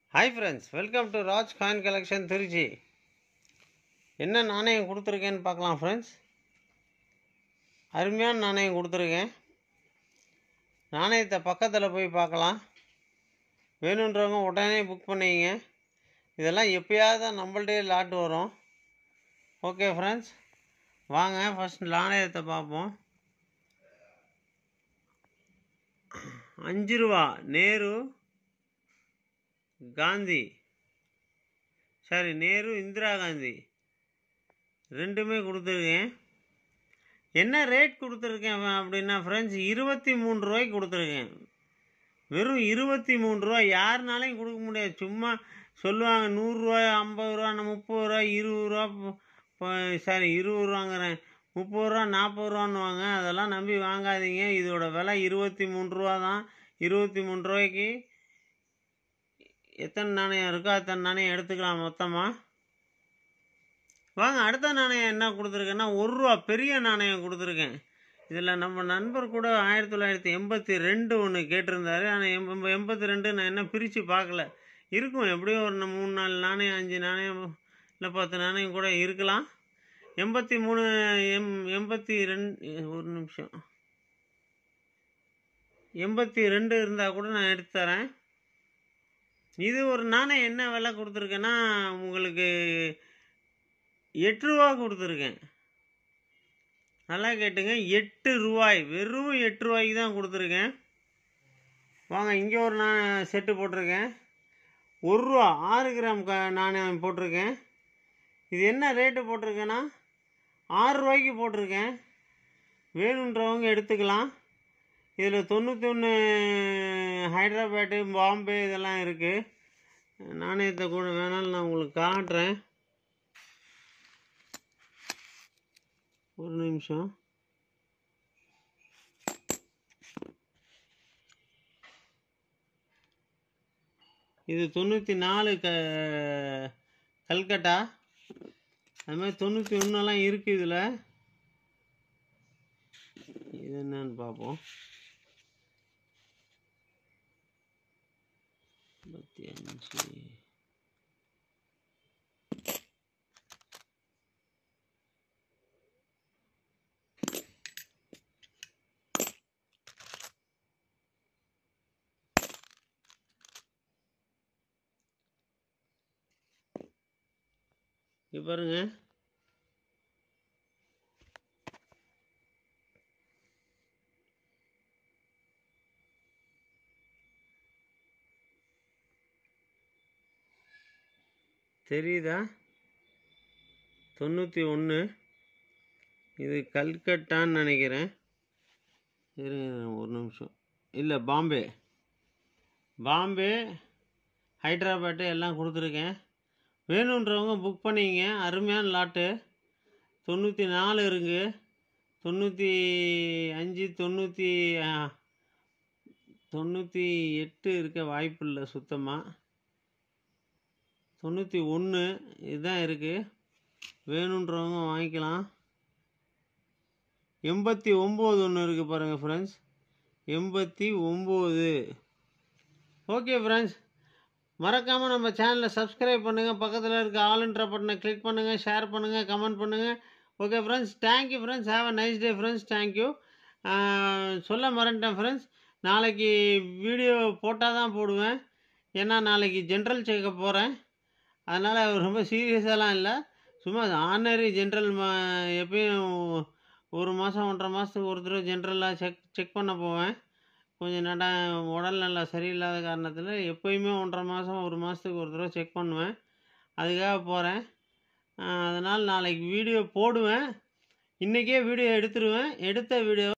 hi friends welcome to Raj coin collection Trichy என்ன நாணயம் கொடுத்துருக்கேன்னு பார்க்கலாம் ஃப்ரெண்ட்ஸ் அருமையான நாணயம் கொடுத்துருக்கேன் நாணயத்தை பக்கத்தில் போய் பார்க்கலாம் வேணுன்றவங்க உடனே புக் பண்ணிங்க இதெல்லாம் எப்பயாவது தான் நம்மள்டே லாட் வரும் ஓகே ஃப்ரெண்ட்ஸ் வாங்க ஃபஸ்ட் நாணயத்தை பார்ப்போம் அஞ்சு ரூபா நேரு காந்தி சாரி நேரு இந்திரா காந்தி ரெண்டுமே கொடுத்துருக்கேன் என்ன ரேட் கொடுத்துருக்கேன் அப்படின்னா ஃப்ரெண்ட்ஸ் இருபத்தி மூணு ரூபாய்க்கு கொடுத்துருக்கேன் வெறும் இருபத்தி மூணு ரூபா யாருனாலையும் கொடுக்க முடியாது சும்மா சொல்லுவாங்க நூறுரூவா ஐம்பது ரூபா முப்பது ரூபா இருபது ரூபா சாரி இருபது ரூபாங்கிறேன் முப்பது ரூபா நாற்பது ரூபான்னுவாங்க அதெல்லாம் நம்பி வாங்காதீங்க இதோட விலை இருபத்தி மூணு ரூபா தான் இருபத்தி மூணு ரூபாய்க்கு எத்தனை நாணயம் இருக்கோ அத்தனை நாணயம் எடுத்துக்கலாம் மொத்தமாக வாங்க அடுத்த நாணயம் என்ன கொடுத்துருக்கேன்னா ஒரு ரூபா பெரிய நாணயம் கொடுத்துருக்கேன் இதில் நம்ம நண்பர் கூட ஆயிரத்தி தொள்ளாயிரத்தி எண்பத்தி ரெண்டு ஒன்று கேட்டிருந்தாரு ஆனால் எம்ப எண்பத்தி ரெண்டு நான் என்ன பிரித்து பார்க்கல இருக்கும் எப்படியும் ஒரு மூணு நாலு நாணயம் அஞ்சு நாணயம் இல்லை பத்து நாணயம் கூட இருக்கலாம் எண்பத்தி மூணு எம் எண்பத்தி ரெண்டு ஒரு நிமிஷம் எண்பத்தி ரெண்டு இருந்தால் கூட நான் எடுத்து தரேன் இது ஒரு நாணயம் என்ன விலை கொடுத்துருக்கேன்னா உங்களுக்கு எட்டு ரூபா கொடுத்துருக்கேன் நல்லா கேட்டுங்க எட்டு ரூபாய் வெறும் எட்டு ரூபாய்க்கு தான் கொடுத்துருக்கேன் வாங்க இங்கே ஒரு நான் செட்டு போட்டிருக்கேன் ஒரு ரூபா ஆறு கிராம் க நாணயம் போட்டிருக்கேன் இது என்ன ரேட்டு போட்டிருக்கேன்னா ஆறு ரூபாய்க்கு போட்டிருக்கேன் வேணுன்றவங்க எடுத்துக்கலாம் இதில் தொண்ணூற்றி ஒன்று ஹைதராபாத்து பாம்பே இதெல்லாம் இருக்குது நாணயத்தை கூட வேணாலும் நான் உங்களுக்கு காட்டுறேன் ஒரு நிமிஷம் இது தொண்ணூற்றி நாலு க கல்கட்டா அது மாதிரி தொண்ணூற்றி ஒன்றெல்லாம் இருக்குது இதில் இது என்னன்னு பார்ப்போம் ஐம்பத்தி அஞ்சு இங்க பாருங்க தெரியுதா தொண்ணூற்றி ஒன்று இது கல்கட்டான்னு நினைக்கிறேன் இருங்க ஒரு நிமிஷம் இல்லை பாம்பே பாம்பே ஹைதராபாத்து எல்லாம் கொடுத்துருக்கேன் வேணுன்றவங்க புக் பண்ணிங்க அருமையான லாட்டு தொண்ணூற்றி நாலு இருக்குது தொண்ணூற்றி அஞ்சு தொண்ணூற்றி தொண்ணூற்றி எட்டு இருக்க வாய்ப்பு இல்லை சுத்தமாக தொண்ணூற்றி ஒன்று இதுதான் இருக்குது வேணுன்றவங்க வாங்கிக்கலாம் எண்பத்தி ஒம்பது ஒன்று இருக்குது பாருங்கள் ஃப்ரெண்ட்ஸ் எண்பத்தி ஒம்பது ஓகே ஃப்ரெண்ட்ஸ் மறக்காமல் நம்ம சேனலை சப்ஸ்கிரைப் பண்ணுங்கள் பக்கத்தில் இருக்க ஆளுன்ற பட்டனை கிளிக் பண்ணுங்கள் ஷேர் பண்ணுங்கள் கமெண்ட் பண்ணுங்கள் okay friends thank you friends have a nice day friends thank you சொல்ல மறந்துட்டேன் ஃப்ரெண்ட்ஸ் நாளைக்கு வீடியோ போட்டால் தான் போடுவேன் ஏன்னா நாளைக்கு ஜென்ரல் செக்கப் போகிறேன் அதனால் ரொம்ப சீரியஸாலாம் இல்லை சும்மா ஆர்டினரி ஜென்ரல் எப்பயும் ஒரு மாதம் ஒன்றரை மாதத்துக்கு ஒரு தடவை ஜென்ரலாக செக் செக் பண்ண போவேன் கொஞ்சம் நட உடல் நல்லா சரியில்லாத காரணத்தில் எப்போயுமே ஒன்றரை மாதம் ஒரு மாதத்துக்கு ஒரு தடவை செக் பண்ணுவேன் அதுக்காக போகிறேன் அதனால் நாளைக்கு வீடியோ போடுவேன் இன்றைக்கே வீடியோ எடுத்துருவேன் எடுத்த வீடியோ